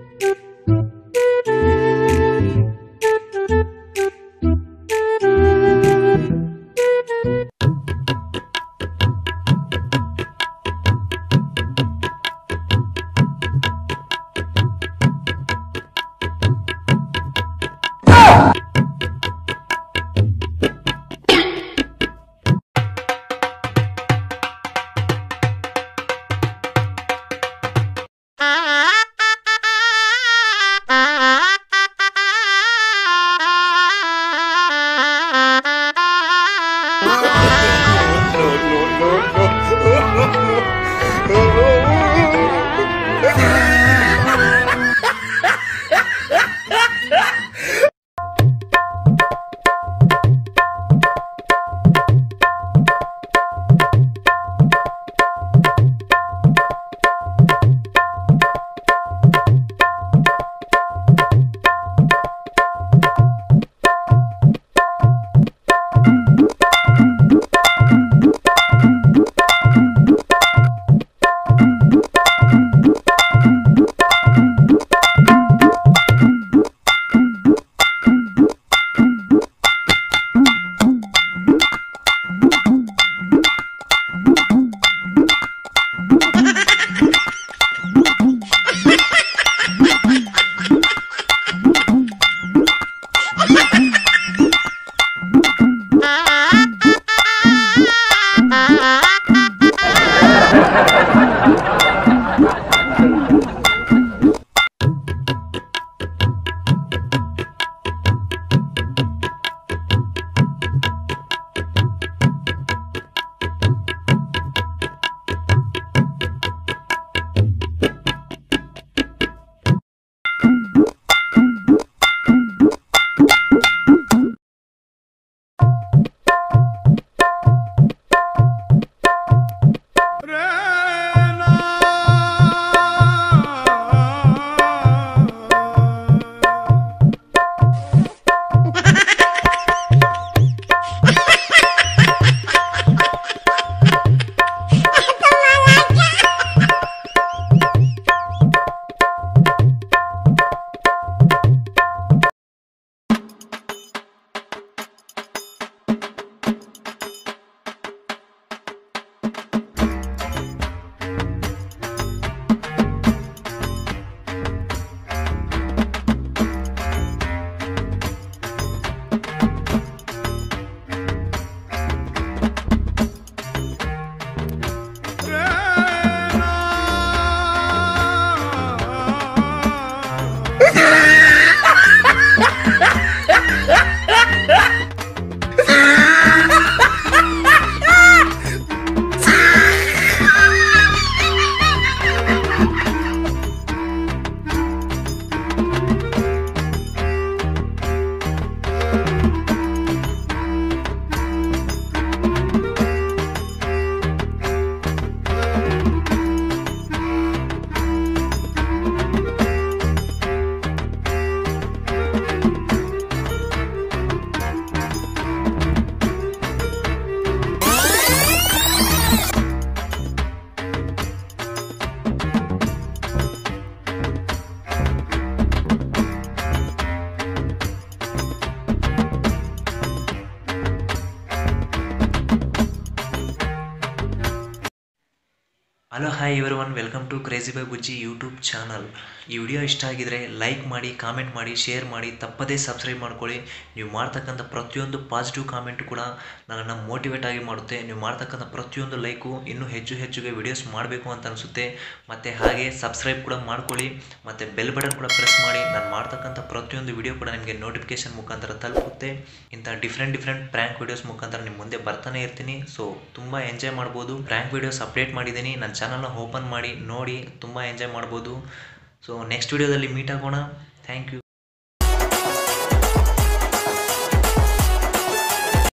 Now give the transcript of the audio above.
hello hi everyone welcome to crazy by Bujji YouTube channel ಈ video ಇಷ್ಟ ಆಗಿದ್ರೆ like ಮಾಡಿ ಕಾಮೆಂಟ್ ಮಾಡಿ ಶೇರ್ ಮಾಡಿ ತಪ್ಪದೇ ಸಬ್ಸ್ಕ್ರೈಬ್ ಮಾಡ್ಕೊಳ್ಳಿ ನೀವು ಮಾಡ್ತಕ್ಕಂಥ ಪ್ರತಿಯೊಂದು ಪಾಸಿಟಿವ್ ಕಾಮೆಂಟು ಕೂಡ ನನ್ನನ್ನು ಮೋಟಿವೇಟ್ ಆಗಿ ಮಾಡುತ್ತೆ ನೀವು ಮಾಡ್ತಕ್ಕಂಥ ಪ್ರತಿಯೊಂದು ಲೈಕು ಇನ್ನೂ ಹೆಚ್ಚು ಹೆಚ್ಚುಗೆ ವಿಡಿಯೋಸ್ ಮಾಡಬೇಕು ಅಂತ ಅನಿಸುತ್ತೆ ಮತ್ತು ಹಾಗೆ ಸಬ್ಸ್ಕ್ರೈಬ್ ಕೂಡ ಮಾಡ್ಕೊಳ್ಳಿ ಮತ್ತು ಬೆಲ್ ಬಟನ್ ಕೂಡ ಪ್ರೆಸ್ ಮಾಡಿ ನಾನು ಮಾಡ್ತಕ್ಕಂಥ ಪ್ರತಿಯೊಂದು ವಿಡಿಯೋ ಕೂಡ ನಿಮಗೆ ನೋಟಿಫಿಕೇಶನ್ ಮುಖಾಂತರ ತಲುಪುತ್ತೆ ಇಂಥ ಡಿಫ್ರೆಂಟ್ ಡಿಫ್ರೆಂಟ್ ಪ್ರ್ಯಾಂಕ್ ವಿಡಿಯೋಸ್ ಮುಖಾಂತರ ನಿಮ್ಮ ಮುಂದೆ ಬರ್ತಾನೆ ಇರ್ತೀನಿ ಸೊ ತುಂಬ ಎಂಜಾಯ್ ಮಾಡ್ಬೋದು ಪ್ರ್ಯಾಂಕ್ ವಿಡಿಯೋಸ್ ಅಪ್ಡೇಟ್ ಮಾಡಿದ್ದೀನಿ ನನ್ನ ಚಾನಲ್ನ ಓಪನ್ ಮಾಡಿ ನೋಡಿ ತುಂಬ ಎಂಜಾಯ್ ಮಾಡ್ಬೋದು ಸೊ ನೆಕ್ಸ್ಟ್ ವಿಡಿಯೋದಲ್ಲಿ ಮೀಟ್ ಆಗೋಣ ಥ್ಯಾಂಕ್ ಯು